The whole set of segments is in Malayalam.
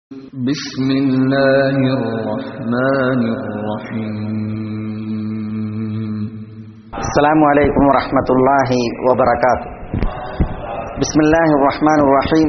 بسم الله الرحمن الرحيم السلام عليكم ورحمة الله وبركاته بسم الله الرحمن الرحيم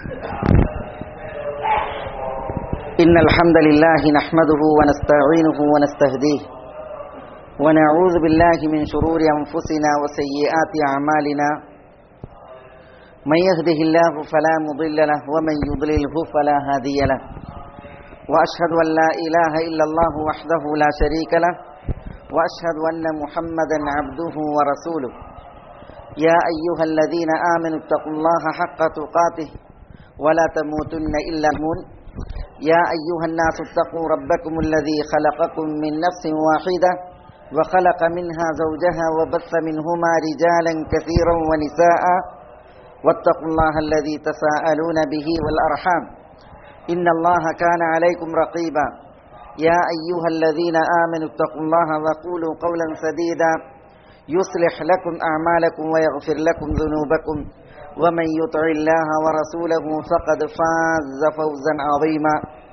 إن الحمد لله نحمده ونستعينه ونستهديه ونعوذ بالله من شرور أنفسنا وسيئات أعمالنا من يهده الله فلا مضل له ومن يضلله فلا هادي له وأشهد أن لا إله إلا الله وحده لا شريك له واشهد ان محمدا عبده ورسوله يا ايها الذين امنوا اتقوا الله حق تقاته ولا تموتن الا مون يا ايها الناس اتقوا ربكم الذي خلقكم من نفس واحده وخلق منها زوجها وبث منهما رجالا كثيرا ونساء واتقوا الله الذي تساءلون به والارحام ان الله كان عليكم رقيبا يا أيها الذين آمنوا اتقوا الله وقولوا قولا سديدا يصلح لكم أعمالكم ويغفر لكم ذنوبكم ومن يطع الله ورسوله فقد فاز فوزا عظيما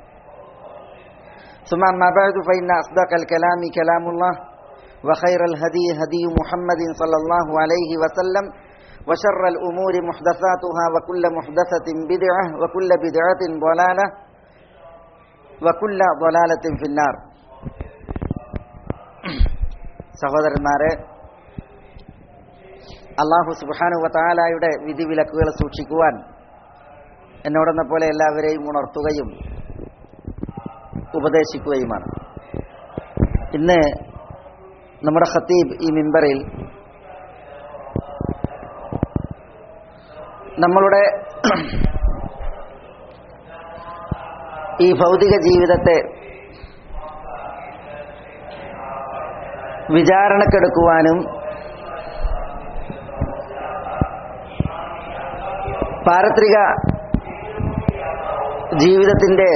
ثم أما بعد فإن أصدق الكلام كلام الله وخير الهدي هدي محمد صلى الله عليه وسلم وشر الأمور محدثاتها وكل محدثة بدعة وكل بدعة ضلالة വക്കുല്ല ضلالة في النار സഹോദരന്മാരെ അള്ളാഹു സുബാനു വതാലായുടെ വിധിവിലക്കുകൾ സൂക്ഷിക്കുവാൻ എന്നോടെന്ന പോലെ എല്ലാവരെയും ഉണർത്തുകയും ഉപദേശിക്കുകയുമാണ് ഇന്ന് നമ്മുടെ ഖത്തീബ് ഈ മിമ്പറിൽ നമ്മളുടെ ഈ ഭൗതിക ജീവിതത്തെ വിചാരണക്കെടുക്കുവാനും പാരത്രിക ജീവിതത്തിൻ്റെ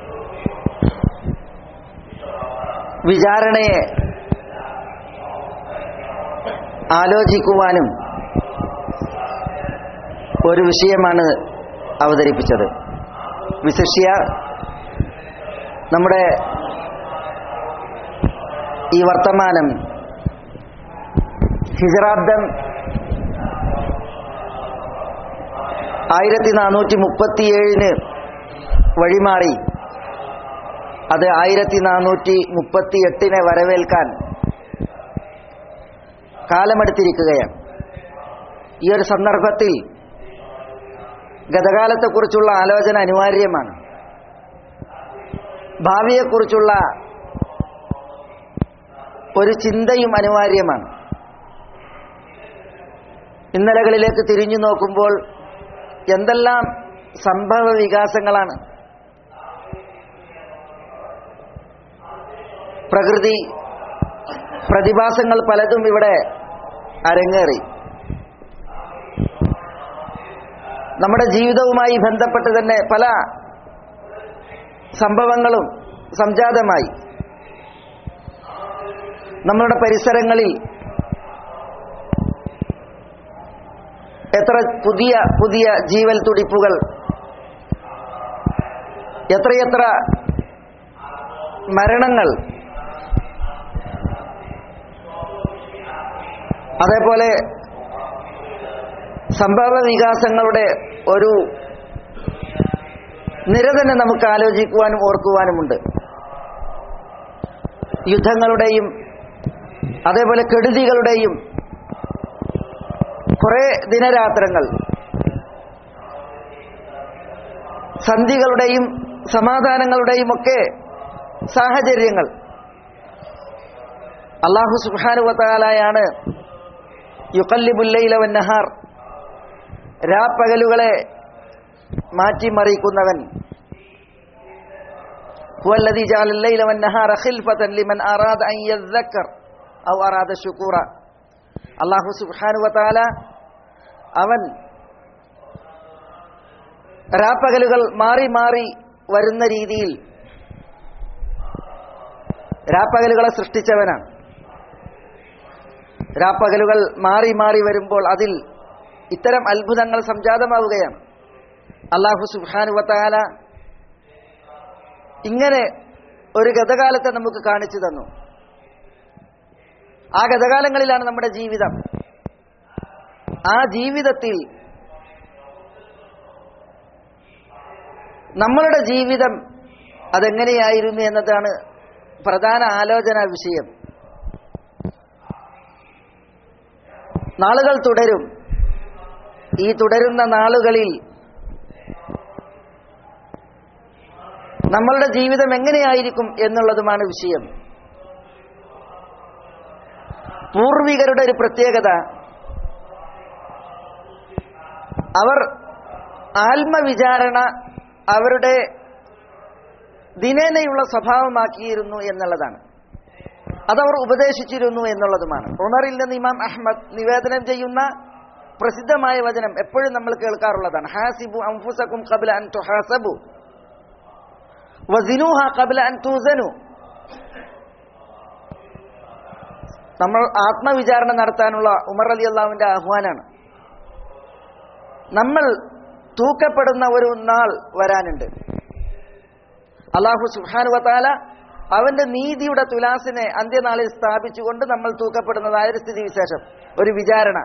വിചാരണയെ ആലോചിക്കുവാനും ഒരു വിഷയമാണ് അവതരിപ്പിച്ചത് വിശിഷ്യ നമ്മുടെ ഈ വർത്തമാനം ഹിജറാബ്ദം ആയിരത്തി നാനൂറ്റി മുപ്പത്തിയേഴിന് വഴിമാറി അത് ആയിരത്തി നാനൂറ്റി മുപ്പത്തി എട്ടിനെ വരവേൽക്കാൻ കാലമെടുത്തിരിക്കുകയാണ് ഈ ഒരു സന്ദർഭത്തിൽ ഗതകാലത്തെക്കുറിച്ചുള്ള ആലോചന അനിവാര്യമാണ് ഭാവിയെക്കുറിച്ചുള്ള ഒരു ചിന്തയും അനിവാര്യമാണ് ഇന്നലകളിലേക്ക് തിരിഞ്ഞു നോക്കുമ്പോൾ എന്തെല്ലാം സംഭവ വികാസങ്ങളാണ് പ്രകൃതി പ്രതിഭാസങ്ങൾ പലതും ഇവിടെ അരങ്ങേറി നമ്മുടെ ജീവിതവുമായി ബന്ധപ്പെട്ട് തന്നെ പല സംഭവങ്ങളും സംജാതമായി നമ്മളുടെ പരിസരങ്ങളിൽ എത്ര പുതിയ പുതിയ ജീവൽ തുടിപ്പുകൾ എത്രയെത്ര മരണങ്ങൾ അതേപോലെ സംഭവ വികാസങ്ങളുടെ ഒരു നിര തന്നെ നമുക്ക് ആലോചിക്കുവാനും ഓർക്കുവാനുമുണ്ട് യുദ്ധങ്ങളുടെയും അതേപോലെ കെടുതികളുടെയും കുറെ ദിനരാത്രങ്ങൾ സന്ധികളുടെയും സമാധാനങ്ങളുടെയും ഒക്കെ സാഹചര്യങ്ങൾ അള്ളാഹു സുഹാനുവത്താലായാണ് യുക്കല്ലിബുല്ലയിലവൻ നഹാർ രാപ്പകലുകളെ മാറ്റിമറിക്കുന്നവൻ هو الذي جعل الليل والنهار خلفة لمن أراد أن يذكر أو أراد شكورا അള്ളാഹു സുബ്ഹാനു വതാല അവൻ രാപ്പകലുകൾ മാറി മാറി വരുന്ന രീതിയിൽ രാപ്പകലുകളെ സൃഷ്ടിച്ചവനാണ് രാപ്പകലുകൾ മാറി മാറി വരുമ്പോൾ അതിൽ ഇത്തരം അത്ഭുതങ്ങൾ സംജാതമാവുകയാണ് അള്ളാഹു സുബാനു വത്താല ഇങ്ങനെ ഒരു ഗതകാലത്തെ നമുക്ക് കാണിച്ചു തന്നു ആ ഗതകാലങ്ങളിലാണ് നമ്മുടെ ജീവിതം ആ ജീവിതത്തിൽ നമ്മളുടെ ജീവിതം അതെങ്ങനെയായിരുന്നു എന്നതാണ് പ്രധാന ആലോചനാ വിഷയം നാളുകൾ തുടരും ഈ തുടരുന്ന നാളുകളിൽ നമ്മളുടെ ജീവിതം എങ്ങനെയായിരിക്കും എന്നുള്ളതുമാണ് വിഷയം പൂർവികരുടെ ഒരു പ്രത്യേകത അവർ ആത്മവിചാരണ അവരുടെ ദിനേനയുള്ള സ്വഭാവമാക്കിയിരുന്നു എന്നുള്ളതാണ് അതവർ ഉപദേശിച്ചിരുന്നു എന്നുള്ളതുമാണ് ഉമറിൽ നിന്ന് ഇമാം അഹമ്മദ് നിവേദനം ചെയ്യുന്ന പ്രസിദ്ധമായ വചനം എപ്പോഴും നമ്മൾ കേൾക്കാറുള്ളതാണ് ഹാസിബു അംഫുസക്കും കബല അൻ തുഹാസബു വസിനുഹ കബല അൻ തൂസനു നമ്മൾ ആത്മവിചാരണ നടത്താനുള്ള ഉമർ അലി അള്ളാവിന്റെ ആഹ്വാനാണ് നമ്മൾ തൂക്കപ്പെടുന്ന ഒരു നാൾ വരാനുണ്ട് അള്ളാഹു സുഹാനു വത്താല അവന്റെ നീതിയുടെ തുലാസിനെ അന്ത്യനാളിൽ സ്ഥാപിച്ചുകൊണ്ട് നമ്മൾ തൂക്കപ്പെടുന്നതായ ഒരു സ്ഥിതി വിശേഷം ഒരു വിചാരണ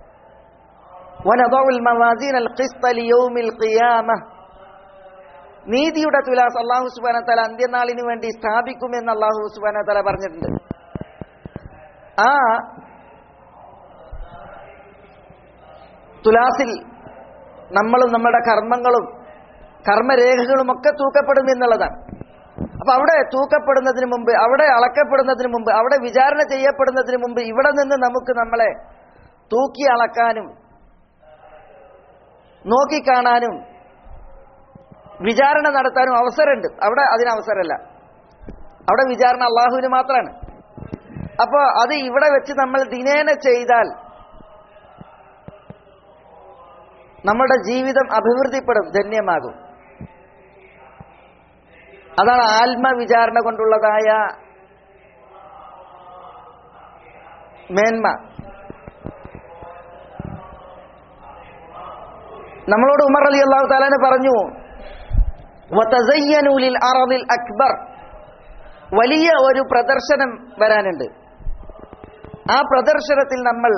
വനദഉൽ മവാസീനൽ ഖിസ്ത ലിയൗമിൽ ഖിയാമ നീതിയുടെ തുലാസ് അള്ളാഹു സുബാന തല അന്ത്യനാളിന് വേണ്ടി സ്ഥാപിക്കുമെന്ന് അള്ളാഹു സുബാന തല പറഞ്ഞിട്ടുണ്ട് ആ തുലാസിൽ നമ്മളും നമ്മുടെ കർമ്മങ്ങളും കർമ്മരേഖകളും ഒക്കെ തൂക്കപ്പെടും എന്നുള്ളതാണ് അപ്പൊ അവിടെ തൂക്കപ്പെടുന്നതിന് മുമ്പ് അവിടെ അളക്കപ്പെടുന്നതിന് മുമ്പ് അവിടെ വിചാരണ ചെയ്യപ്പെടുന്നതിന് മുമ്പ് ഇവിടെ നിന്ന് നമുക്ക് നമ്മളെ തൂക്കി അളക്കാനും നോക്കിക്കാണാനും വിചാരണ നടത്താനും അവസരമുണ്ട് അവിടെ അതിന് അവസരമല്ല അവിടെ വിചാരണ അള്ളാഹുവിന് മാത്രമാണ് അപ്പോൾ അത് ഇവിടെ വെച്ച് നമ്മൾ ദിനേന ചെയ്താൽ നമ്മുടെ ജീവിതം അഭിവൃദ്ധിപ്പെടും ധന്യമാകും അതാണ് ആത്മവിചാരണ കൊണ്ടുള്ളതായ മേന്മ നമ്മളോട് ഉമർ അലി അള്ളാഹു താലാന് പറഞ്ഞു വതസയ്യനൂലിൽ അറദിൽ അക്ബർ വലിയ ഒരു പ്രദർശനം വരാനുണ്ട് ആ പ്രദർശനത്തിൽ നമ്മൾ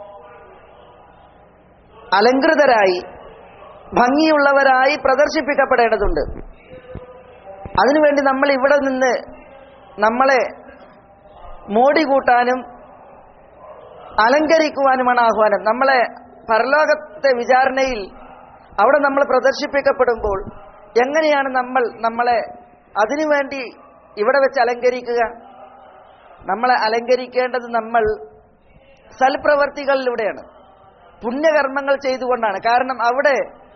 അലങ്കൃതരായി ഭംഗിയുള്ളവരായി പ്രദർശിപ്പിക്കപ്പെടേണ്ടതുണ്ട് അതിനുവേണ്ടി നമ്മൾ ഇവിടെ നിന്ന് നമ്മളെ മോടി കൂട്ടാനും അലങ്കരിക്കുവാനുമാണ് ആഹ്വാനം നമ്മളെ പരലോകത്തെ വിചാരണയിൽ അവിടെ നമ്മൾ പ്രദർശിപ്പിക്കപ്പെടുമ്പോൾ എങ്ങനെയാണ് നമ്മൾ നമ്മളെ അതിനുവേണ്ടി ഇവിടെ വെച്ച് അലങ്കരിക്കുക നമ്മളെ അലങ്കരിക്കേണ്ടത് നമ്മൾ സൽപ്രവർത്തികളിലൂടെയാണ് പുണ്യകർമ്മങ്ങൾ ചെയ്തുകൊണ്ടാണ് കാരണം അവിടെ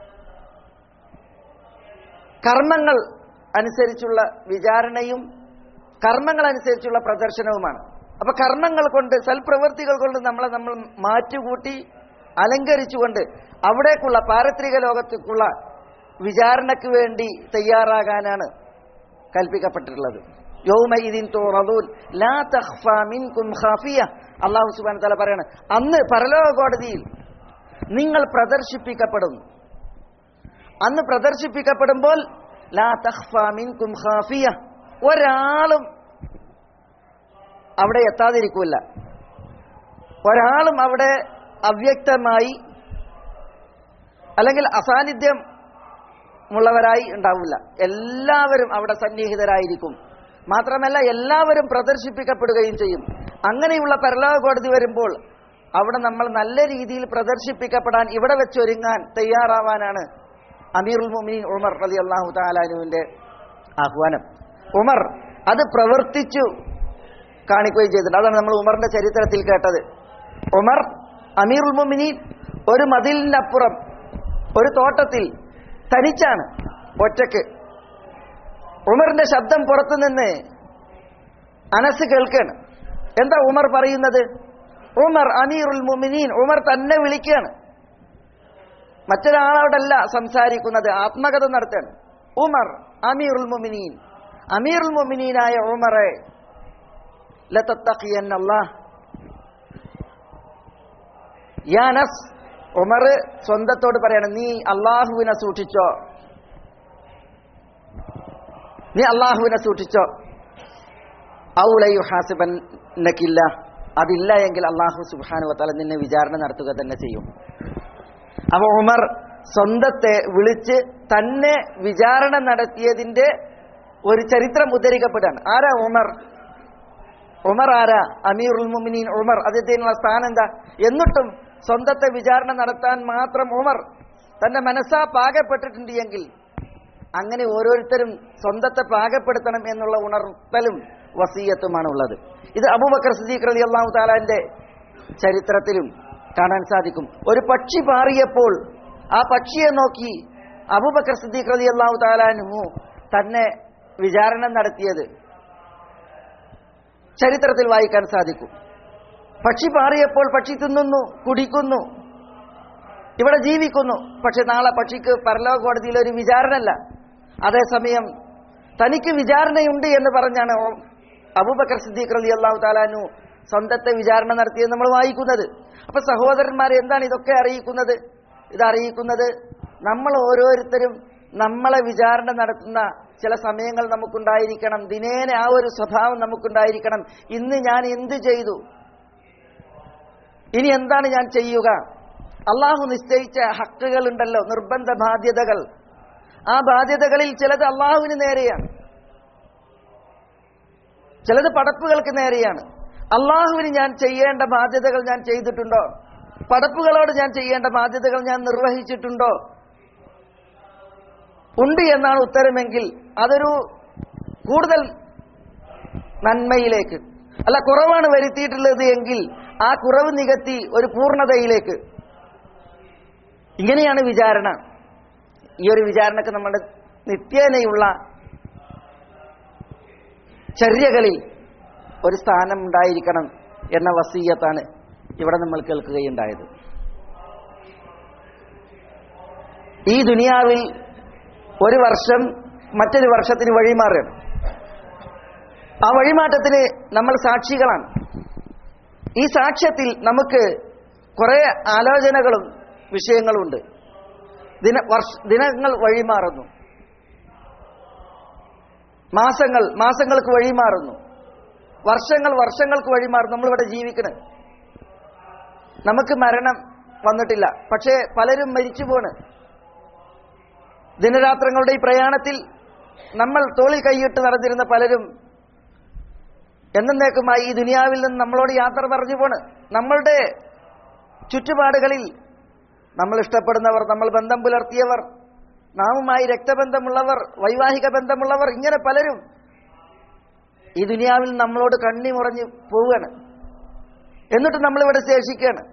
കർമ്മങ്ങൾ അനുസരിച്ചുള്ള വിചാരണയും കർമ്മങ്ങൾ അനുസരിച്ചുള്ള പ്രദർശനവുമാണ് അപ്പൊ കർമ്മങ്ങൾ കൊണ്ട് സൽപ്രവൃത്തികൾ കൊണ്ട് നമ്മളെ നമ്മൾ മാറ്റുകൂട്ടി അലങ്കരിച്ചുകൊണ്ട് അവിടേക്കുള്ള പാരത്രിക ലോകത്തേക്കുള്ള വിചാരണയ്ക്ക് വേണ്ടി തയ്യാറാകാനാണ് കൽപ്പിക്കപ്പെട്ടിട്ടുള്ളത് യൗമഇദിൻ തുറദൂൻ ലാ തഖ്ഫ മിൻകും ഖാഫിയ അല്ലാഹു സുബ്ഹാനഹു വ തആല പറയാണ് അന്ന് പരലോക കോടതിയിൽ നിങ്ങൾ പ്രദർശിപ്പിക്കപ്പെടും അന്ന് പ്രദർശിപ്പിക്കപ്പെടുമ്പോൾ ലാ തഖ്ഫ മിൻകും ഖാഫിയ ഒരാളും അവിടെ എത്താതിരിക്കില്ല ഒരാളും അവിടെ അവ്യക്തമായി അല്ലെങ്കിൽ അസാന്നിധ്യം ഉള്ളവരായി ഉണ്ടാവില്ല എല്ലാവരും അവിടെ സന്നിഹിതരായിരിക്കും മാത്രമല്ല എല്ലാവരും പ്രദർശിപ്പിക്കപ്പെടുകയും ചെയ്യും അങ്ങനെയുള്ള പരലോക കോടതി വരുമ്പോൾ അവിടെ നമ്മൾ നല്ല രീതിയിൽ പ്രദർശിപ്പിക്കപ്പെടാൻ ഇവിടെ വെച്ചൊരുങ്ങാൻ തയ്യാറാവാനാണ് അമീറുൽ മുമിനീൻ ഉമർ അലി അള്ളാഹു താലാനുവിന്റെ ആഹ്വാനം ഉമർ അത് പ്രവർത്തിച്ചു കാണിക്കുകയും ചെയ്തിട്ടുണ്ട് അതാണ് നമ്മൾ ഉമറിന്റെ ചരിത്രത്തിൽ കേട്ടത് ഉമർ അമീറുൽ മുമിനീൻ ഒരു മതിലിനപ്പുറം ഒരു തോട്ടത്തിൽ തനിച്ചാണ് ഒറ്റക്ക് ഉമറിന്റെ ശബ്ദം പുറത്തുനിന്ന് അനസ് കേൾക്കാണ് എന്താ ഉമർ പറയുന്നത് ഉമർ അമീറുൽ മുമിനീൻ ഉമർ തന്നെ വിളിക്കുകയാണ് മറ്റൊരാളോടല്ല സംസാരിക്കുന്നത് ആത്മകഥ നടത്താണ് ഉമർ അമീറുൽ മുമിനീൻ അമീറുൽ മുമിനീനായ ഉമറെ ലത്തത്തഖിയന്നല്ലാഹ് യാനസ് ഉമർ സ്വന്തത്തോട് പറയണം നീ അള്ളാഹുവിനെ സൂക്ഷിച്ചോ നീ അള്ളാഹുവിനെ സൂക്ഷിച്ചോ ഔലയു ഹാസിബൻ നക്കില്ല അതില്ല എങ്കിൽ അള്ളാഹു സുബാനു വത്താല നിന്നെ വിചാരണ നടത്തുക തന്നെ ചെയ്യും അപ്പൊ ഉമർ സ്വന്തത്തെ വിളിച്ച് തന്നെ വിചാരണ നടത്തിയതിന്റെ ഒരു ചരിത്രം ഉദ്ധരിക്കപ്പെടാണ് ആരാ ഉമർ ഉമർ ആരാ അമീറുൽ മുമിനീൻ ഉമർ അദ്ദേഹത്തിനുള്ള സ്ഥാനം എന്താ എന്നിട്ടും സ്വന്തത്തെ വിചാരണ നടത്താൻ മാത്രം ഉമർ തന്റെ മനസ്സാ പാകപ്പെട്ടിട്ടുണ്ട് എങ്കിൽ അങ്ങനെ ഓരോരുത്തരും സ്വന്തത്തെ പാകപ്പെടുത്തണം എന്നുള്ള ഉണർത്തലും വസീയത്തുമാണ് ഉള്ളത് ഇത് അബൂബക്കർ സിദ്ദീഖ് റലി അള്ളാഹു താലാന്റെ ചരിത്രത്തിലും കാണാൻ സാധിക്കും ഒരു പക്ഷി പാറിയപ്പോൾ ആ പക്ഷിയെ നോക്കി അബൂബക്കർ സിദ്ദീഖ് റലി അള്ളാഹു താലാൻഹു തന്നെ വിചാരണ നടത്തിയത് ചരിത്രത്തിൽ വായിക്കാൻ സാധിക്കും പക്ഷി പാറിയപ്പോൾ പക്ഷി തിന്നുന്നു കുടിക്കുന്നു ഇവിടെ ജീവിക്കുന്നു പക്ഷെ നാളെ പക്ഷിക്ക് പരലോക കോടതിയിൽ ഒരു വിചാരണല്ല അതേസമയം തനിക്ക് വിചാരണയുണ്ട് എന്ന് പറഞ്ഞാണ് അബൂബക്കർ സിദ്ദീഖ് റലി അള്ളാഹു താലാനു സ്വന്തത്തെ വിചാരണ നടത്തിയത് നമ്മൾ വായിക്കുന്നത് അപ്പൊ സഹോദരന്മാരെ എന്താണ് ഇതൊക്കെ അറിയിക്കുന്നത് ഇത് അറിയിക്കുന്നത് നമ്മൾ ഓരോരുത്തരും നമ്മളെ വിചാരണ നടത്തുന്ന ചില സമയങ്ങൾ നമുക്കുണ്ടായിരിക്കണം ദിനേന ആ ഒരു സ്വഭാവം നമുക്കുണ്ടായിരിക്കണം ഇന്ന് ഞാൻ എന്ത് ചെയ്തു ഇനി എന്താണ് ഞാൻ ചെയ്യുക അള്ളാഹു നിശ്ചയിച്ച ഹക്കുകൾ ഉണ്ടല്ലോ നിർബന്ധ ബാധ്യതകൾ ആ ബാധ്യതകളിൽ ചിലത് അള്ളാഹുവിന് നേരെയാണ് ചിലത് പടപ്പുകൾക്ക് നേരെയാണ് അള്ളാഹുവിന് ഞാൻ ചെയ്യേണ്ട ബാധ്യതകൾ ഞാൻ ചെയ്തിട്ടുണ്ടോ പടപ്പുകളോട് ഞാൻ ചെയ്യേണ്ട ബാധ്യതകൾ ഞാൻ നിർവഹിച്ചിട്ടുണ്ടോ ഉണ്ട് എന്നാണ് ഉത്തരമെങ്കിൽ അതൊരു കൂടുതൽ നന്മയിലേക്ക് അല്ല കുറവാണ് വരുത്തിയിട്ടുള്ളത് എങ്കിൽ ആ കുറവ് നികത്തി ഒരു പൂർണ്ണതയിലേക്ക് ഇങ്ങനെയാണ് വിചാരണ ഈ ഒരു വിചാരണക്ക് നമ്മുടെ നിത്യേനയുള്ള ചര്യകളിൽ ഒരു സ്ഥാനം ഉണ്ടായിരിക്കണം എന്ന വസീയത്താണ് ഇവിടെ നമ്മൾ കേൾക്കുകയുണ്ടായത് ഈ ദുനിയാവിൽ ഒരു വർഷം മറ്റൊരു വർഷത്തിന് വഴിമാറുകയാണ് ആ വഴിമാറ്റത്തിന് നമ്മൾ സാക്ഷികളാണ് ഈ സാക്ഷ്യത്തിൽ നമുക്ക് കുറെ ആലോചനകളും വിഷയങ്ങളുണ്ട് ദിന വർഷ ദിനങ്ങൾ വഴിമാറുന്നു മാസങ്ങൾ മാസങ്ങൾക്ക് വഴിമാറുന്നു വർഷങ്ങൾ വർഷങ്ങൾക്ക് വഴിമാറുന്നു നമ്മളിവിടെ ജീവിക്കണം നമുക്ക് മരണം വന്നിട്ടില്ല പക്ഷേ പലരും മരിച്ചു പോണ് ദിനരാത്രങ്ങളുടെ ഈ പ്രയാണത്തിൽ നമ്മൾ തോളിൽ കൈയിട്ട് നടന്നിരുന്ന പലരും എന്നേക്കുമായി ഈ ദുനിയാവിൽ നിന്ന് നമ്മളോട് യാത്ര പറഞ്ഞു പോണ് നമ്മളുടെ ചുറ്റുപാടുകളിൽ നമ്മൾ ഇഷ്ടപ്പെടുന്നവർ നമ്മൾ ബന്ധം പുലർത്തിയവർ നാമുമായി രക്തബന്ധമുള്ളവർ വൈവാഹിക ബന്ധമുള്ളവർ ഇങ്ങനെ പലരും ഈ ദുനിയാവിൽ നമ്മളോട് കണ്ണിമുറഞ്ഞ് പോവുകയാണ് എന്നിട്ട് നമ്മളിവിടെ ശേഷിക്കുകയാണ്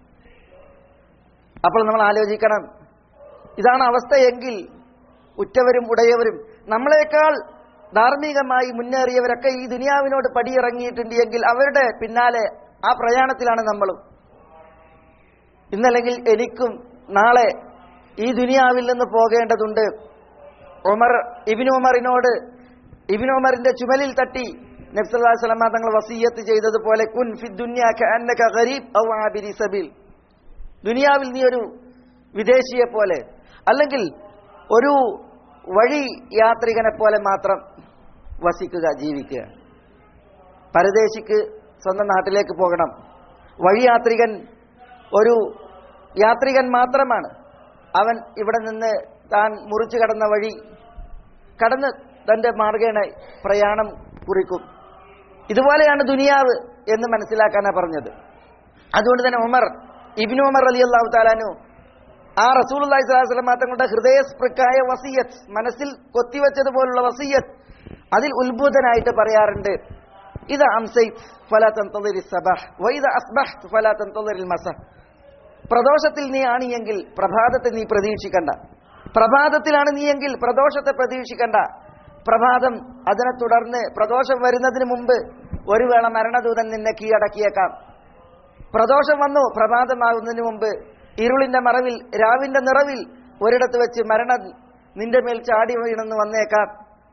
അപ്പോൾ നമ്മൾ ആലോചിക്കണം ഇതാണ് അവസ്ഥയെങ്കിൽ ഉറ്റവരും ഉടയവരും നമ്മളെക്കാൾ ധാർമ്മികമായി മുന്നേറിയവരൊക്കെ ഈ ദുനിയാവിനോട് പടിയിറങ്ങിയിട്ടുണ്ട് എങ്കിൽ അവരുടെ പിന്നാലെ ആ പ്രയാണത്തിലാണ് നമ്മളും ഇന്നല്ലെങ്കിൽ എനിക്കും നാളെ ഈ ദുനിയാവിൽ നിന്ന് പോകേണ്ടതുണ്ട് ഉമർ ഇബിൻ ഉമറിനോട് ഇബിൻ ഉമറിന്റെ ചുമലിൽ തട്ടി നബ്സല്ലാ സ്വലമ തങ്ങൾ വസീയത്ത് ചെയ്തതുപോലെ കുൻ ഫി ദുന്യാ ഗരീബ് ഔ ആബിരി സബീൽ ദുനിയാവിൽ നീ ഒരു വിദേശിയെ പോലെ അല്ലെങ്കിൽ ഒരു വഴി യാത്രികനെ പോലെ മാത്രം വസിക്കുക ജീവിക്കുക പരദേശിക്ക് സ്വന്തം നാട്ടിലേക്ക് പോകണം വഴിയാത്രികൻ ഒരു യാത്രികൻ മാത്രമാണ് അവൻ ഇവിടെ നിന്ന് താൻ മുറിച്ചു കടന്ന വഴി കടന്ന് തന്റെ മാർഗേണ പ്രയാണം കുറിക്കും ഇതുപോലെയാണ് ദുനിയാവ് എന്ന് മനസ്സിലാക്കാനാണ് പറഞ്ഞത് അതുകൊണ്ട് തന്നെ ഉമർ ഇബിനു ഉമർ അലി അള്ളാഹു താലാനു ആ റസൂൽ അള്ളാഹി സ്വലാസ്ലം തങ്ങളുടെ ഹൃദയസ്പൃക്കായ വസീയത്ത് മനസ്സിൽ കൊത്തിവെച്ചതുപോലുള്ള വസീയത്ത് അതിൽ ഉത്ഭുതനായിട്ട് പറയാറുണ്ട് ഇത് അംസൈ ഫലാ തന്തളിരി സബഹ് വൈദ അസ്ബഹ് ഫലാ തന്തളിരിൽ മസഹ് പ്രദോഷത്തിൽ നീ ആണിയെങ്കിൽ പ്രഭാതത്തെ നീ പ്രതീക്ഷിക്കണ്ട പ്രഭാതത്തിലാണ് നീയെങ്കിൽ പ്രദോഷത്തെ പ്രതീക്ഷിക്കണ്ട പ്രഭാതം അതിനെ തുടർന്ന് പ്രദോഷം വരുന്നതിന് മുമ്പ് ഒരു വേള മരണദൂതൻ നിന്നെ കീഴടക്കിയേക്കാം പ്രദോഷം വന്നു പ്രഭാതമാകുന്നതിന് മുമ്പ് ഇരുളിന്റെ മറവിൽ രാവിന്റെ നിറവിൽ ഒരിടത്ത് വെച്ച് മരണം നിന്റെ മേൽ ചാടി വീണെന്ന് വന്നേക്കാം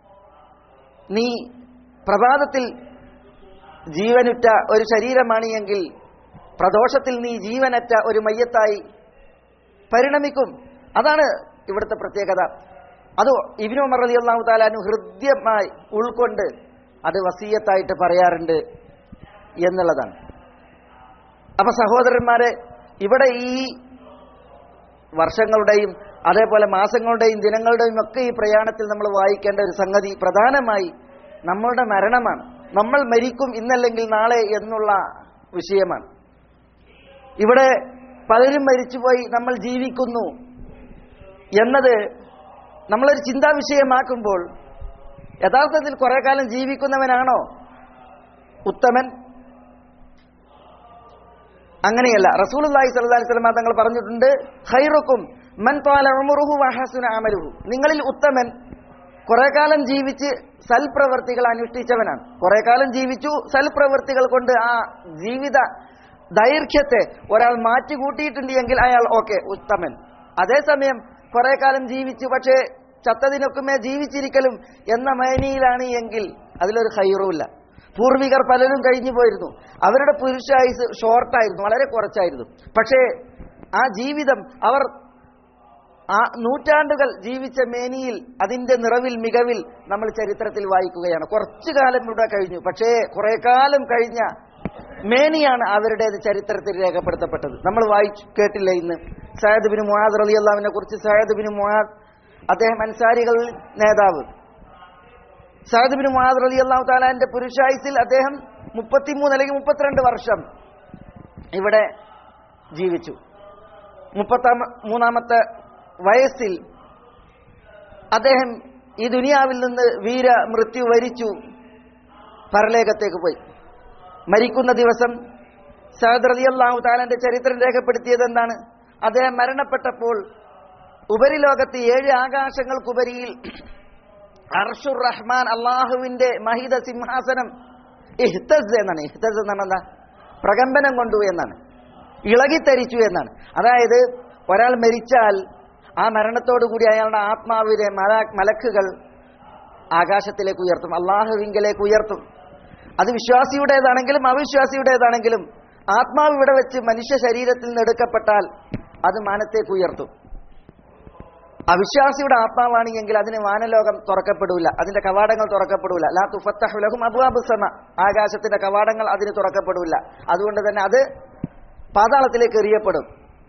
നീ പ്രഭാതത്തിൽ ജീവനുറ്റ ഒരു ശരീരമാണ് എങ്കിൽ പ്രദോഷത്തിൽ നീ ജീവനറ്റ ഒരു മയ്യത്തായി പരിണമിക്കും അതാണ് ഇവിടുത്തെ പ്രത്യേകത അത് ഇബിനു ഉമർ അലി അള്ളാഹു താലാനു ഹൃദ്യമായി ഉൾക്കൊണ്ട് അത് വസീയത്തായിട്ട് പറയാറുണ്ട് എന്നുള്ളതാണ് അപ്പൊ സഹോദരന്മാരെ ഇവിടെ ഈ വർഷങ്ങളുടെയും അതേപോലെ മാസങ്ങളുടെയും ദിനങ്ങളുടെയും ഒക്കെ ഈ പ്രയാണത്തിൽ നമ്മൾ വായിക്കേണ്ട ഒരു സംഗതി പ്രധാനമായി നമ്മളുടെ മരണമാണ് നമ്മൾ മരിക്കും ഇന്നല്ലെങ്കിൽ നാളെ എന്നുള്ള വിഷയമാണ് ഇവിടെ പലരും മരിച്ചുപോയി നമ്മൾ ജീവിക്കുന്നു എന്നത് നമ്മളൊരു ചിന്താ വിഷയമാക്കുമ്പോൾ യഥാർത്ഥത്തിൽ കുറെ കാലം ജീവിക്കുന്നവനാണോ ഉത്തമൻ അങ്ങനെയല്ല റസൂൽ അള്ളാഹി സ്വല്ലി സ്വലമ തങ്ങൾ പറഞ്ഞിട്ടുണ്ട് ഹൈറുക്കും മൻ താല ഉമറുഹു വഹസുന അമലുഹു നിങ്ങളിൽ ഉത്തമൻ കുറെ കാലം ജീവിച്ച് സൽപ്രവർത്തികൾ അനുഷ്ഠിച്ചവനാണ് കുറെ കാലം ജീവിച്ചു സൽപ്രവർത്തികൾ കൊണ്ട് ആ ജീവിത ദൈർഘ്യത്തെ ഒരാൾ മാറ്റിക്കൂട്ടിയിട്ടുണ്ട് എങ്കിൽ അയാൾ ഓക്കെ ഉത്തമൻ അതേസമയം കുറെ കാലം ജീവിച്ചു പക്ഷേ ചത്തതിനൊക്കുമേ ജീവിച്ചിരിക്കലും എന്ന മേനിയിലാണ് എങ്കിൽ അതിലൊരു ഹൈറുമില്ല പൂർവികർ പലരും കഴിഞ്ഞു പോയിരുന്നു അവരുടെ പുരുഷായുസ് ഷോർട്ടായിരുന്നു വളരെ കുറച്ചായിരുന്നു പക്ഷേ ആ ജീവിതം അവർ ആ നൂറ്റാണ്ടുകൾ ജീവിച്ച മേനിയിൽ അതിന്റെ നിറവിൽ മികവിൽ നമ്മൾ ചരിത്രത്തിൽ വായിക്കുകയാണ് കുറച്ചു കാലം ഇവിടെ കഴിഞ്ഞു പക്ഷേ കുറെ കാലം കഴിഞ്ഞ മേനിയാണ് അവരുടേത് ചരിത്രത്തിൽ രേഖപ്പെടുത്തപ്പെട്ടത് നമ്മൾ വായിച്ചു കേട്ടില്ല ഇന്ന് സയദ് ബിൻ മുഹാദ് റലി അള്ളാവിനെ കുറിച്ച് സയദ് ബിൻ മുഹാദ് അദ്ദേഹം അൻസാരികളിൽ നേതാവ് സയദ് ബിൻ മുഹാദ് റലി അള്ളാഹു താലാന്റെ പുരുഷായുസിൽ അദ്ദേഹം മുപ്പത്തിമൂന്ന് അല്ലെങ്കിൽ മുപ്പത്തിരണ്ട് വർഷം ഇവിടെ ജീവിച്ചു മുപ്പത്താമ മൂന്നാമത്തെ വയസ്സിൽ അദ്ദേഹം ഈ ദുനിയാവിൽ നിന്ന് വീര മൃത്യു വരിച്ചു പരലോകത്തേക്ക് പോയി മരിക്കുന്ന ദിവസം സഹദ് റലി അള്ളാഹു താലന്റെ ചരിത്രം രേഖപ്പെടുത്തിയത് എന്താണ് അദ്ദേഹം മരണപ്പെട്ടപ്പോൾ ഉപരിലോകത്ത് ഏഴ് ആകാശങ്ങൾക്കുപരിയിൽ അർഷുർ റഹ്മാൻ അള്ളാഹുവിന്റെ മഹിത സിംഹാസനം ഇഹ്തസ് എന്നാണ് ഇഹ്തസ് എന്നാണ് എന്താ പ്രകമ്പനം കൊണ്ടു എന്നാണ് ഇളകിത്തരിച്ചു എന്നാണ് അതായത് ഒരാൾ മരിച്ചാൽ ആ മരണത്തോടുകൂടി അയാളുടെ ആത്മാവിലെ മല മലക്കുകൾ ആകാശത്തിലേക്ക് ഉയർത്തും അള്ളാഹുവിങ്കലേക്ക് ഉയർത്തും അത് വിശ്വാസിയുടേതാണെങ്കിലും അവിശ്വാസിയുടേതാണെങ്കിലും ആത്മാവ് ഇവിടെ വെച്ച് മനുഷ്യ ശരീരത്തിൽ നിന്ന് എടുക്കപ്പെട്ടാൽ അത് മാനത്തേക്ക് ഉയർത്തും അവിശ്വാസിയുടെ ആത്മാവാണ് എങ്കിൽ അതിന് വാനലോകം തുറക്കപ്പെടൂല അതിന്റെ കവാടങ്ങൾ തുറക്കപ്പെടൂല ലാ തുഫത്തഹുലഹും അബുഅബുസമ ആകാശത്തിന്റെ കവാടങ്ങൾ അതിന് തുറക്കപ്പെടൂല അതുകൊണ്ട് തന്നെ അത് പാതാളത്തിലേക്ക് എറിയപ്പെടും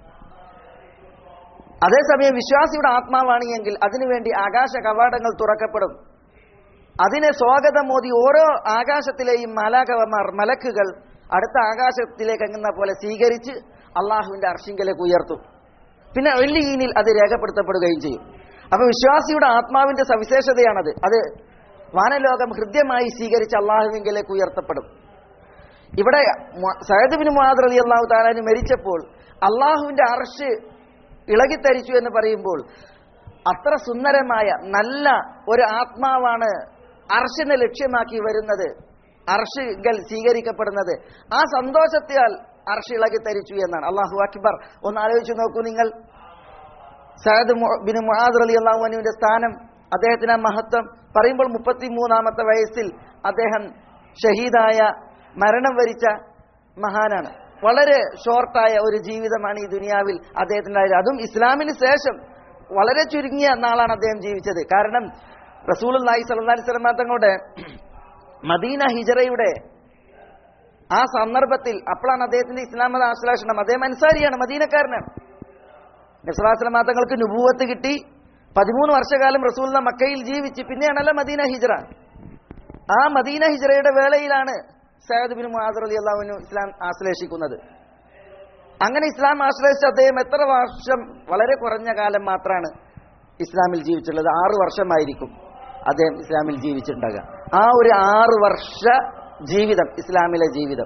അതേസമയം വിശ്വാസിയുടെ ആത്മാവാണ് എങ്കിൽ അതിനുവേണ്ടി ആകാശ കവാടങ്ങൾ തുറക്കപ്പെടും അതിനെ സ്വാഗതം മോദി ഓരോ ആകാശത്തിലെയും മലാകവമാർ മലക്കുകൾ അടുത്ത ആകാശത്തിലേക്ക് എങ്ങുന്ന പോലെ സ്വീകരിച്ച് അള്ളാഹുവിന്റെ അർഷിങ്കലേക്ക് ഉയർത്തും പിന്നെ ഒല്ലിയീനിൽ അത് രേഖപ്പെടുത്തപ്പെടുകയും ചെയ്യും അപ്പൊ വിശ്വാസിയുടെ ആത്മാവിന്റെ സവിശേഷതയാണത് അത് വാനലോകം ഹൃദ്യമായി സ്വീകരിച്ച് അള്ളാഹുവിങ്കലേക്ക് ഉയർത്തപ്പെടും ഇവിടെ സയദ് ബിൻ മുഹാദ് അലി അള്ളാഹു താലാന് മരിച്ചപ്പോൾ അള്ളാഹുവിന്റെ അർഷ് ഇളകിത്തരിച്ചു എന്ന് പറയുമ്പോൾ അത്ര സുന്ദരമായ നല്ല ഒരു ആത്മാവാണ് അർഷിനെ ലക്ഷ്യമാക്കി വരുന്നത് അർഷികൾ സ്വീകരിക്കപ്പെടുന്നത് ആ സന്തോഷത്താൽ അർഷ് ഇളകിത്തരിച്ചു എന്നാണ് അള്ളാഹു അക്ബർ ഒന്ന് ആലോചിച്ച് നോക്കൂ നിങ്ങൾ സയദ് ബിൻ മുഹാദ് അലി അള്ളാഹുവിന്റെ സ്ഥാനം അദ്ദേഹത്തിന് ആ മഹത്വം പറയുമ്പോൾ മുപ്പത്തി മൂന്നാമത്തെ വയസ്സിൽ അദ്ദേഹം ഷഹീദായ മരണം വരിച്ച മഹാനാണ് വളരെ ഷോർട്ടായ ഒരു ജീവിതമാണ് ഈ ദുനിയാവിൽ അദ്ദേഹത്തിൻ്റെ അതും ഇസ്ലാമിന് ശേഷം വളരെ ചുരുങ്ങിയ നാളാണ് അദ്ദേഹം ജീവിച്ചത് കാരണം റസൂൽ അള്ളാഹി സല്ലി സ്വലമ തങ്ങളുടെ മദീന ഹിജറയുടെ ആ സന്ദർഭത്തിൽ അപ്പോഴാണ് അദ്ദേഹത്തിന്റെ ഇസ്ലാം മത ആശ്ലേഷണം അദ്ദേഹം അൻസാരിയാണ് മദീനക്കാരനാണ് നസ്ലാസ്ലമ തങ്ങൾക്ക് നുപൂവത്ത് കിട്ടി പതിമൂന്ന് വർഷകാലം റസൂൽ മക്കയിൽ ജീവിച്ച് പിന്നെയാണല്ലോ മദീന ഹിജറ ആ മദീന ഹിജറയുടെ വേളയിലാണ് സയ്യദ് ബിൻ മുഹാദർ അലി അള്ളാഹുവിനു ഇസ്ലാം ആശ്ലേഷിക്കുന്നത് അങ്ങനെ ഇസ്ലാം ആശ്രയിച്ച അദ്ദേഹം എത്ര വർഷം വളരെ കുറഞ്ഞ കാലം മാത്രമാണ് ഇസ്ലാമിൽ ജീവിച്ചിട്ടുള്ളത് ആറു വർഷമായിരിക്കും അദ്ദേഹം ഇസ്ലാമിൽ ജീവിച്ചിട്ടുണ്ടാകുക ആ ഒരു ആറു വർഷ ജീവിതം ഇസ്ലാമിലെ ജീവിതം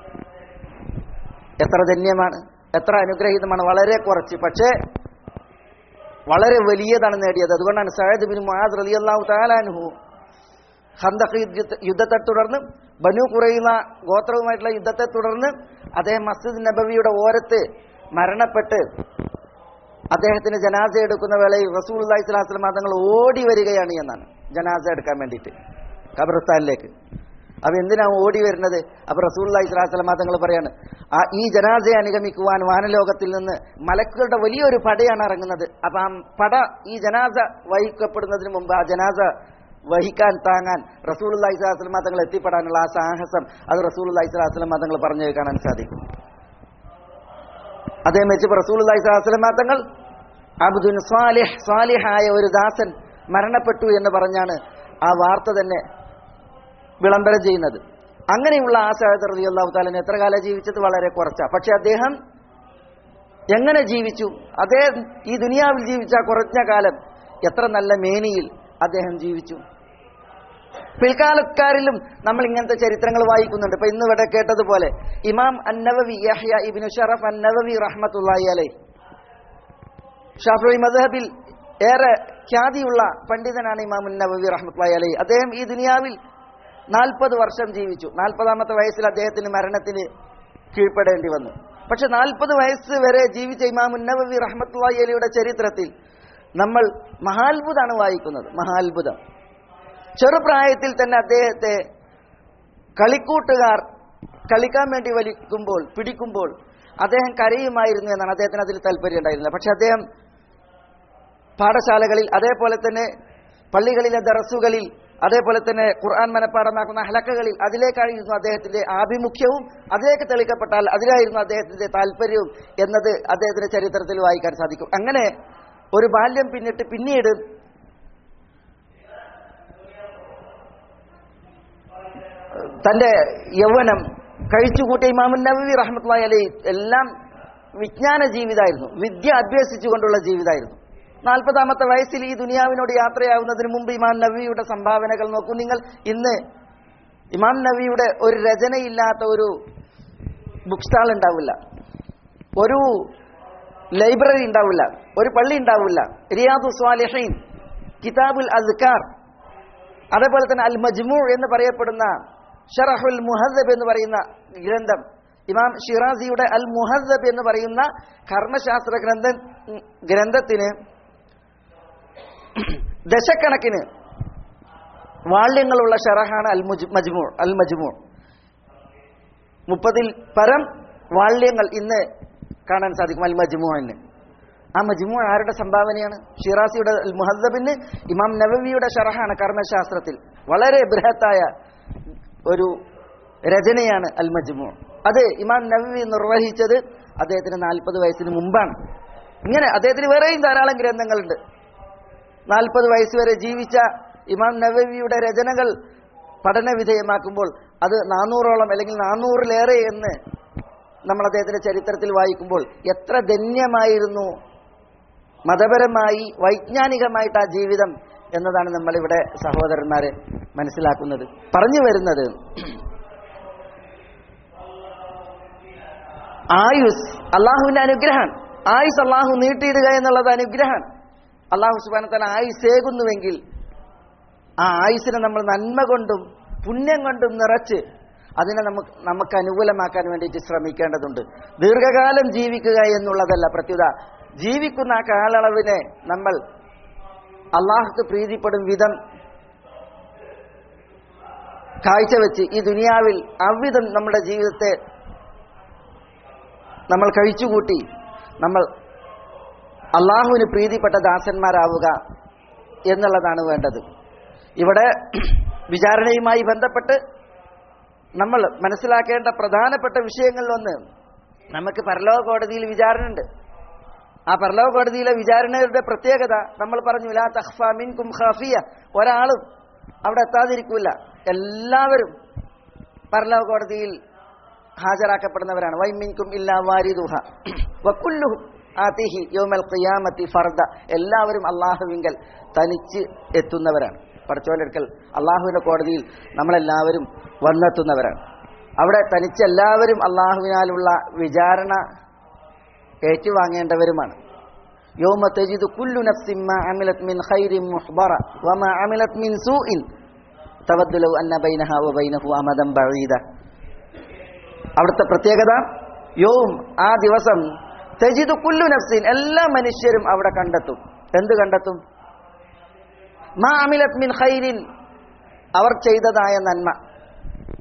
എത്ര ധന്യമാണ് എത്ര അനുഗ്രഹീതമാണ് വളരെ കുറച്ച് പക്ഷേ വളരെ വലിയതാണ് നേടിയത് അതുകൊണ്ടാണ് സയ്യദ് ബിൻ മുഹാദ് റലി അള്ളാഹു താലാനുഹു ഹന്തഖ് യുദ്ധത്തെ തുടർന്ന് ബനു കുറയുന്ന ഗോത്രവുമായിട്ടുള്ള യുദ്ധത്തെ തുടർന്ന് അദ്ദേഹം മസ്ജിദ് നബവിയുടെ ഓരത്ത് മരണപ്പെട്ട് അദ്ദേഹത്തിന് ജനാസ എടുക്കുന്ന വേളയിൽ റസൂൽ അള്ളഹി സ്വലാസ്ലം തങ്ങൾ ഓടി വരികയാണ് എന്നാണ് ജനാസ എടുക്കാൻ വേണ്ടിയിട്ട് ഖബർസ്ഥാനിലേക്ക് അപ്പൊ എന്തിനാ ഓടി വരുന്നത് അപ്പൊ റസൂള്ളി സ്വലാസ്ലം തങ്ങൾ പറയാണ് ആ ഈ ജനാസയെ അനുഗമിക്കുവാൻ വാനലോകത്തിൽ നിന്ന് മലക്കുകളുടെ വലിയൊരു പടയാണ് ഇറങ്ങുന്നത് അപ്പൊ ആ പട ഈ ജനാസ വഹിക്കപ്പെടുന്നതിന് മുമ്പ് ആ ജനാസ വഹിക്കാൻ താങ്ങാൻ റസൂൽ അള്ളഹി സ്വലാസ്ലം തങ്ങൾ എത്തിപ്പെടാനുള്ള ആ സാഹസം അത് റസൂൽ അള്ളഹി സ്വലാസ്ലം തങ്ങൾ പറഞ്ഞു കാണാൻ സാധിക്കും അദ്ദേഹം വെച്ച് റസൂൽ അള്ളഹി സ്വലാസ്ലം തങ്ങൾ അബ്ദുൻ സ്വാലിഹ് സ്വാലിഹായ ഒരു ദാസൻ മരണപ്പെട്ടു എന്ന് പറഞ്ഞാണ് ആ വാർത്ത തന്നെ വിളംബരം ചെയ്യുന്നത് അങ്ങനെയുള്ള ആ സഹദർ അലി അള്ളാഹു താലൻ എത്ര കാലം ജീവിച്ചത് വളരെ കുറച്ചാ പക്ഷെ അദ്ദേഹം എങ്ങനെ ജീവിച്ചു അദ്ദേഹം ഈ ദുനിയാവിൽ ജീവിച്ച കുറഞ്ഞ കാലം എത്ര നല്ല മേനിയിൽ അദ്ദേഹം ജീവിച്ചു പിൽക്കാലക്കാരിലും നമ്മൾ ഇങ്ങനത്തെ ചരിത്രങ്ങൾ വായിക്കുന്നുണ്ട് ഇപ്പൊ ഇന്ന് ഇവിടെ കേട്ടതുപോലെ ഇമാം അന്നവവി യഹ്യ ഇബിനു ഷറഫ് അന്നവവി റഹ്മത്തുള്ളാഹി അലൈ ഷാഫി മദ്ഹബിൽ ഏറെ ഖ്യാതിയുള്ള പണ്ഡിതനാണ് ഇമാം നബവി റഹ്മത്തുള്ളാഹി അലൈ അദ്ദേഹം ഈ ദുനിയാവിൽ നാൽപ്പത് വർഷം ജീവിച്ചു നാൽപ്പതാമത്തെ വയസ്സിൽ അദ്ദേഹത്തിന് മരണത്തിന് കീഴ്പ്പെടേണ്ടി വന്നു പക്ഷെ നാൽപ്പത് വയസ്സ് വരെ ജീവിച്ച ഇമാം നബവി റഹ്മത്തുള്ളാഹി അലിയുടെ ചരിത്രത്തിൽ നമ്മൾ മഹാത്ഭുതമാണ് വായിക്കുന്നത് മഹാത്ഭുതം ചെറുപ്രായത്തിൽ തന്നെ അദ്ദേഹത്തെ കളിക്കൂട്ടുകാർ കളിക്കാൻ വേണ്ടി വലിക്കുമ്പോൾ പിടിക്കുമ്പോൾ അദ്ദേഹം കരയുമായിരുന്നു എന്നാണ് അദ്ദേഹത്തിന് അതിൽ താല്പര്യം ഉണ്ടായിരുന്നില്ല പക്ഷെ അദ്ദേഹം പാഠശാലകളിൽ അതേപോലെ തന്നെ പള്ളികളിലെ ദറസുകളിൽ അതേപോലെ തന്നെ ഖുർആൻ മനപ്പാടമാക്കുന്ന ഹലക്കകളിൽ അതിലേക്കായിരുന്നു അദ്ദേഹത്തിന്റെ ആഭിമുഖ്യവും അതിലേക്ക് തെളിക്കപ്പെട്ടാൽ അതിലായിരുന്നു അദ്ദേഹത്തിന്റെ താല്പര്യവും എന്നത് അദ്ദേഹത്തിന്റെ ചരിത്രത്തിൽ വായിക്കാൻ സാധിക്കും അങ്ങനെ ഒരു ബാല്യം പിന്നിട്ട് പിന്നീട് തന്റെ യൗവനം കഴിച്ചുകൂട്ടിയ ഇമാമുൻ നബി റഹ്മത്തുള്ളാഹി അലൈഹി എല്ലാം വിജ്ഞാന ജീവിതമായിരുന്നു വിദ്യ അഭ്യസിച്ചുകൊണ്ടുള്ള ജീവിതമായിരുന്നു നാൽപ്പതാമത്തെ വയസ്സിൽ ഈ ദുനിയാവിനോട് യാത്രയാവുന്നതിന് മുമ്പ് ഇമാം നബിയുടെ സംഭാവനകൾ നോക്കൂ നിങ്ങൾ ഇന്ന് ഇമാം നബിയുടെ ഒരു രചനയില്ലാത്ത ഒരു ബുക്ക് സ്റ്റാൾ ഉണ്ടാവില്ല ഒരു ലൈബ്രറി ഉണ്ടാവില്ല ഒരു പള്ളി ഉണ്ടാവില്ല റിയാദു സ്വാലിഹീൻ കിതാബുൽ അസ്കാർ അതേപോലെ തന്നെ അൽ മജ്മൂ എന്ന് പറയപ്പെടുന്ന ഷറഹുൽ മുഹദ്ദബ് എന്ന് പറയുന്ന ഗ്രന്ഥം ഇമാം ഷിറാസിയുടെ അൽ മുഹദ്ദബ് എന്ന് പറയുന്ന കർമ്മശാസ്ത്ര ഗ്രന്ഥ ഗ്രന്ഥത്തിന് ദശക്കണക്കിന് വാള്യങ്ങളുള്ള ഷറഹാണ് അൽ മുജ് മജ്മൂർ അൽ മജ്മൂർ മുപ്പതിൽ പരം വാള്യങ്ങൾ ഇന്ന് കാണാൻ സാധിക്കും അൽ മജ്മൂഹിന് ആ മജ്മൂ ആരുടെ സംഭാവനയാണ് ഷിറാസിയുടെ അൽ മുഹദ്ദബിന് ഇമാം നബവിയുടെ ഷറഹാണ് കർമ്മശാസ്ത്രത്തിൽ വളരെ ബൃഹത്തായ ഒരു രചനയാണ് അൽ മജ്മൂ അത് ഇമാം നബവി നിർവഹിച്ചത് അദ്ദേഹത്തിന് നാൽപ്പത് വയസ്സിന് മുമ്പാണ് ഇങ്ങനെ അദ്ദേഹത്തിന് വേറെയും ധാരാളം ഗ്രന്ഥങ്ങളുണ്ട് നാൽപ്പത് വയസ്സ് വരെ ജീവിച്ച ഇമാം നബവിയുടെ രചനകൾ പഠന വിധേയമാക്കുമ്പോൾ അത് നാനൂറോളം അല്ലെങ്കിൽ നാനൂറിലേറെ എന്ന് നമ്മൾ അദ്ദേഹത്തിന്റെ ചരിത്രത്തിൽ വായിക്കുമ്പോൾ എത്ര ധന്യമായിരുന്നു മതപരമായി വൈജ്ഞാനികമായിട്ട് ആ ജീവിതം എന്നതാണ് നമ്മളിവിടെ സഹോദരന്മാരെ മനസ്സിലാക്കുന്നത് പറഞ്ഞു വരുന്നത് ആയുസ് അള്ളാഹുവിന്റെ അനുഗ്രഹം ആയുസ് അള്ളാഹു നീട്ടിയിടുക എന്നുള്ളത് അനുഗ്രഹം അള്ളാഹു സുബാനത്തല ആയുസേകുന്നുവെങ്കിൽ ആ ആയുസിനെ നമ്മൾ നന്മ കൊണ്ടും പുണ്യം കൊണ്ടും നിറച്ച് അതിനെ നമുക്ക് നമുക്ക് അനുകൂലമാക്കാൻ വേണ്ടിയിട്ട് ശ്രമിക്കേണ്ടതുണ്ട് ദീർഘകാലം ജീവിക്കുക എന്നുള്ളതല്ല പ്രത്യുത ജീവിക്കുന്ന ആ കാലയളവിനെ നമ്മൾ അള്ളാഹുക്ക് പ്രീതിപ്പെടും വിധം കാഴ്ചവെച്ച് ഈ ദുനിയാവിൽ അവിധം നമ്മുടെ ജീവിതത്തെ നമ്മൾ കഴിച്ചുകൂട്ടി നമ്മൾ അള്ളാഹുവിന് പ്രീതിപ്പെട്ട ദാസന്മാരാവുക എന്നുള്ളതാണ് വേണ്ടത് ഇവിടെ വിചാരണയുമായി ബന്ധപ്പെട്ട് നമ്മൾ മനസ്സിലാക്കേണ്ട പ്രധാനപ്പെട്ട വിഷയങ്ങളിലൊന്ന് നമുക്ക് പരലോക കോടതിയിൽ വിചാരണ ഉണ്ട് ആ പരലോക കോടതിയിലെ വിചാരണയുടെ പ്രത്യേകത നമ്മൾ പറഞ്ഞു ലാ തഖ്ഫ മിൻകും ഖാഫിയ ഒരാളും അവിടെ എത്താതിരിക്കൂല എല്ലാവരും പരലോക കോടതിയിൽ ഹാജരാക്കപ്പെടുന്നവരാണ് വൈമിൻകും ഇല്ലാ വാരിദുഹ വക്കുല്ലുഹും ആതിഹി യൗമൽ ഖിയാമത്തി ഫർദ എല്ലാവരും അള്ളാഹുവിങ്കൽ തനിച്ച് എത്തുന്നവരാണ് പടച്ചോലെടുക്കൽ അള്ളാഹുവിന്റെ കോടതിയിൽ നമ്മളെല്ലാവരും വന്നെത്തുന്നവരാണ് അവിടെ തനിച്ച് എല്ലാവരും അള്ളാഹുവിനാലുള്ള വിചാരണ ഏറ്റുവാങ്ങേണ്ടവരുമാണ് യൗമ തജിദു കുല്ലു നഫ്സിൻ മാ അമിലത് മിൻ ഖൈരിൻ മുഹ്ബറ വമാ അമിലത് മിൻ സൂഇൻ തവദ്ദു ലൗ അന്ന ബൈനഹ വ ബൈനഹു അമദൻ ബഈദ അവിടുത്തെ പ്രത്യേകത യോം ആ ദിവസം തജിദു കുല്ലു നഫ്സിൻ എല്ലാ മനുഷ്യരും അവിടെ കണ്ടെത്തും എന്ത് കണ്ടെത്തും മാ അമിലത് മിൻ ഖൈരിൻ അവർ ചെയ്തതായ നന്മ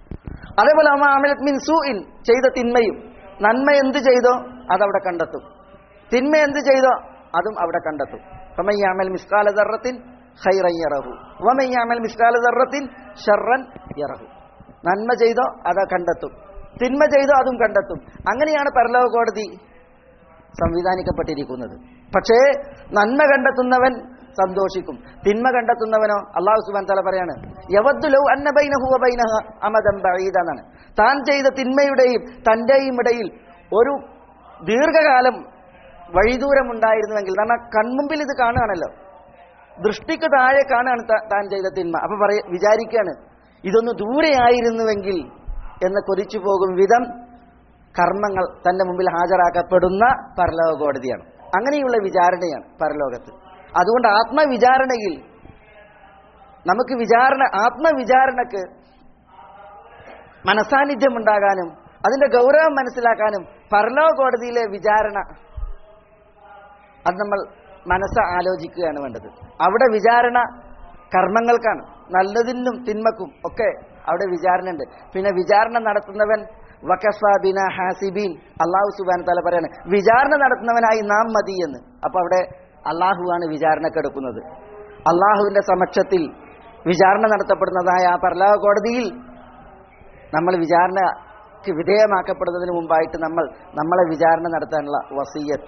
അതേപോലെ അമ്മ അമലത് മിൻ സൂഇൻ ചെയ്ത തിന്മയും നന്മ എന്ത് ചെയ്തോ അതവിടെ കണ്ടെത്തും തിന്മ എന്ത് ചെയ്തോ അതും അവിടെ കണ്ടെത്തും ഫമയ്യാമൽ മിസ്കാല ദർറത്തിൻ ഖൈറൻ യറഹു വമയ്യാമൽ മിസ്കാല ദർറത്തിൻ ഷർറൻ യറഹു നന്മ ചെയ്തോ അത് കണ്ടെത്തും തിന്മ ചെയ്തോ അതും കണ്ടെത്തും അങ്ങനെയാണ് പരലോക കോടതി സംവിധാനിക്കപ്പെട്ടിരിക്കുന്നത് പക്ഷേ നന്മ കണ്ടെത്തുന്നവൻ സന്തോഷിക്കും തിന്മ കണ്ടെത്തുന്നവനോ അള്ളാഹു സുബാൻ തല പറയാണ് യവദ്ദുലൗ അന്ന ബൈനഹു വ ബൈനഹ അമദം ബഈദ എന്നാണ് താൻ ചെയ്ത തിന്മയുടെയും തന്റെയും ഇടയിൽ ഒരു ദീർഘകാലം വഴിദൂരം ഉണ്ടായിരുന്നുവെങ്കിൽ കാരണം കൺമുമ്പിൽ ഇത് കാണുകയാണല്ലോ ദൃഷ്ടിക്ക് താഴെ കാണുകയാണ് താ- താൻ ചെയ്ത തിന്മ അപ്പൊ പറയ വിചാരിക്കുകയാണ് ഇതൊന്ന് ദൂരെയായിരുന്നുവെങ്കിൽ എന്ന് കൊതിച്ചു പോകും വിധം കർമ്മങ്ങൾ തന്റെ മുമ്പിൽ ഹാജരാക്കപ്പെടുന്ന പരലോക കോടതിയാണ് അങ്ങനെയുള്ള വിചാരണയാണ് പരലോകത്ത് അതുകൊണ്ട് ആത്മവിചാരണയിൽ നമുക്ക് വിചാരണ ആത്മവിചാരണക്ക് മനസാന്നിധ്യം ഉണ്ടാകാനും അതിന്റെ ഗൗരവം മനസ്സിലാക്കാനും പരലോക കോടതിയിലെ വിചാരണ അത് നമ്മൾ മനസ്സ് ആലോചിക്കുകയാണ് വേണ്ടത് അവിടെ വിചാരണ കർമ്മങ്ങൾക്കാണ് നല്ലതിനും തിന്മക്കും ഒക്കെ അവിടെ വിചാരണ ഉണ്ട് പിന്നെ വിചാരണ നടത്തുന്നവൻ വക്കഫാബിന ഹാസിബീൻ അള്ളാഹു സുബാൻ തല പറയാണ് വിചാരണ നടത്തുന്നവനായി നാം മതി എന്ന് അപ്പൊ അവിടെ അള്ളാഹുവാണ് വിചാരണക്കെടുക്കുന്നത് അള്ളാഹുവിന്റെ സമക്ഷത്തിൽ വിചാരണ നടത്തപ്പെടുന്നതായ ആ പരലോക കോടതിയിൽ നമ്മൾ വിചാരണക്ക് വിധേയമാക്കപ്പെടുന്നതിന് മുമ്പായിട്ട് നമ്മൾ നമ്മളെ വിചാരണ നടത്താനുള്ള വസീയത്ത്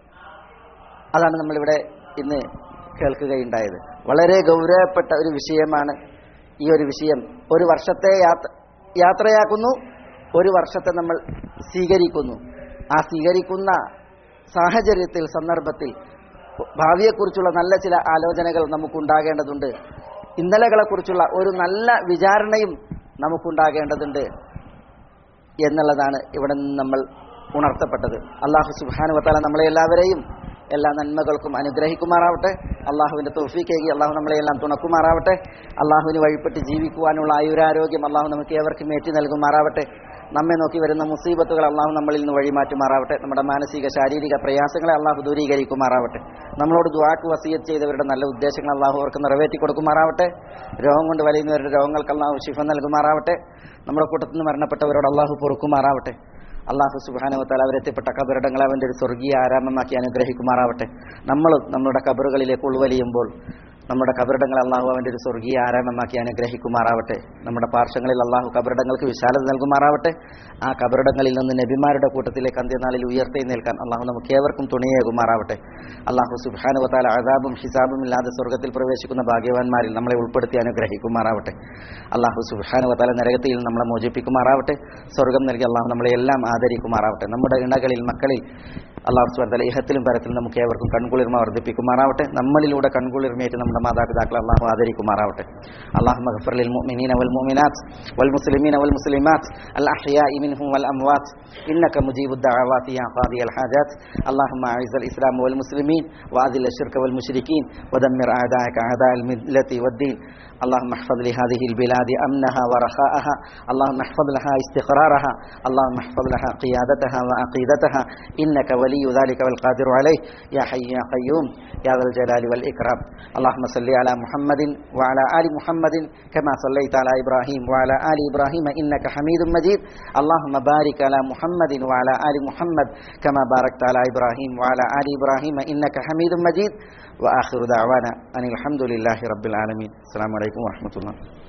അതാണ് നമ്മളിവിടെ ഇന്ന് കേൾക്കുകയുണ്ടായത് വളരെ ഗൗരവപ്പെട്ട ഒരു വിഷയമാണ് ഈ ഒരു വിഷയം ഒരു വർഷത്തെ യാത്ര യാത്രയാക്കുന്നു ഒരു വർഷത്തെ നമ്മൾ സ്വീകരിക്കുന്നു ആ സ്വീകരിക്കുന്ന സാഹചര്യത്തിൽ സന്ദർഭത്തിൽ ഭാവിയെക്കുറിച്ചുള്ള നല്ല ചില ആലോചനകൾ നമുക്കുണ്ടാകേണ്ടതുണ്ട് ഇന്നലകളെക്കുറിച്ചുള്ള ഒരു നല്ല വിചാരണയും നമുക്കുണ്ടാകേണ്ടതുണ്ട് എന്നുള്ളതാണ് ഇവിടെ നിന്ന് നമ്മൾ ഉണർത്തപ്പെട്ടത് അള്ളാഹു സുബാനു വത്താല നമ്മളെ എല്ലാവരെയും എല്ലാ നന്മകൾക്കും അനുഗ്രഹിക്കുമാറാവട്ടെ അള്ളാഹുവിന്റെ തോഫീക്കേക്ക് അള്ളാഹു നമ്മളെല്ലാം തുണക്കുമാറാവട്ടെ അള്ളാഹുവിന് വഴിപ്പെട്ട് ജീവിക്കുവാനുള്ള ആയുരാരോഗ്യം അള്ളാഹു നമുക്ക് ഏവർക്കും ഏറ്റി നൽകുമാറാവട്ടെ നമ്മെ നോക്കി വരുന്ന മുസീബത്തുകൾ അള്ളാഹു നമ്മളിൽ നിന്ന് വഴിമാറ്റുമാറാവട്ടെ നമ്മുടെ മാനസിക ശാരീരിക പ്രയാസങ്ങളെ അള്ളാഹു ദൂരീകരിക്കുമാറാവട്ടെ നമ്മളോട് ദുവാക്ക് വസീയത്ത് ചെയ്തവരുടെ നല്ല ഉദ്ദേശങ്ങൾ അള്ളാഹു അവർക്ക് നിറവേറ്റി കൊടുക്കുമാറാവട്ടെ രോഗം കൊണ്ട് വലയുന്നവരുടെ രോഗങ്ങൾക്ക് അള്ളാഹു ശിഫ നൽകുമാറാവട്ടെ നമ്മുടെ കൂട്ടത്തിൽ നിന്ന് മരണപ്പെട്ടവരോട് അള്ളാഹു പൊറുക്കുമാറാവട്ടെ അള്ളാഹു സുബാനുവത്താൽ അവരെത്തിപ്പെട്ട കബറിടങ്ങളെ അവൻ്റെ ഒരു സ്വർഗീയ ആരാമമാക്കി അനുഗ്രഹിക്കുമാറാവട്ടെ നമ്മളും നമ്മുടെ കബറുകളിലേക്ക് ഉൾവലിയുമ്പോൾ നമ്മുടെ കബറിടങ്ങൾ അള്ളാഹു അവൻ്റെ ഒരു സ്വർഗീയ ആരാമമാക്കി അനുഗ്രഹിക്കുമാറാവട്ടെ നമ്മുടെ പാർശ്വങ്ങളിൽ അള്ളാഹു കബറിടങ്ങൾക്ക് വിശാലത നൽകുമാറാവട്ടെ ആ കബറിടങ്ങളിൽ നിന്ന് നബിമാരുടെ കൂട്ടത്തിലേക്ക് അന്ത്യനാളിൽ ഉയർത്തി നിൽക്കാൻ അള്ളാഹു നമുക്ക് ഏവർക്കും തുണയേകുമാറാവട്ടെ അള്ളാഹു സുബാനുവത്താൽ അതാബും ഹിസാബും ഇല്ലാതെ സ്വർഗത്തിൽ പ്രവേശിക്കുന്ന ഭാഗ്യവാന്മാരിൽ നമ്മളെ ഉൾപ്പെടുത്തി അനുഗ്രഹിക്കുമാറാവട്ടെ അള്ളാഹു സുബാനുവത്താല നരകത്തിൽ നമ്മളെ മോചിപ്പിക്കുമാറാവട്ടെ സ്വർഗം നൽകി അള്ളാഹു നമ്മളെ എല്ലാം ആദരിക്കുമാറാവട്ടെ നമ്മുടെ ഇണകളിൽ മക്കളിൽ അള്ളാഹു സുബാൻ ഇഹത്തിലും പരത്തിലും നമുക്ക് ഏവർക്കും കൺകുളിർമ വർദ്ധിപ്പിക്കുമാറാവട്ടെ നമ്മളിലൂടെ കൺകുളിർമയേറ്റ് നമ്മുടെ മാതാപിതാക്കളെ അള്ളാഹു ആദരിക്കുമാറാവട്ടെ അള്ളാഹു മഹഫർ للمؤمنين والمؤمنات والمسلمين والمسلمات الأحياء منهم والأموات إنك مجيب الدعوات يا قاضي الحاجات اللهم أعز الإسلام والمسلمين وأذل الشرك والمشركين ودمر أعداءك أعداء الملة والدين اللهم احفظ لهذه البلاد أمنها ورخاءها اللهم احفظ لها استقرارها اللهم احفظ لها قيادتها وعقيدتها إنك ولي ذلك والقادر عليه يا حي يا قيوم يا ذا الجلال والإكرام اللهم صل على محمد وعلى آل محمد كما صليت على إبراهيم وعلى آل إبراهيم إنك حميد مجيد اللهم بارك على محمد وعلى آل محمد كما باركت على إبراهيم وعلى آل إبراهيم إنك حميد مجيد وآخر دعوانا أن الحمد لله رب العالمين السلام عليكم ورحمة الله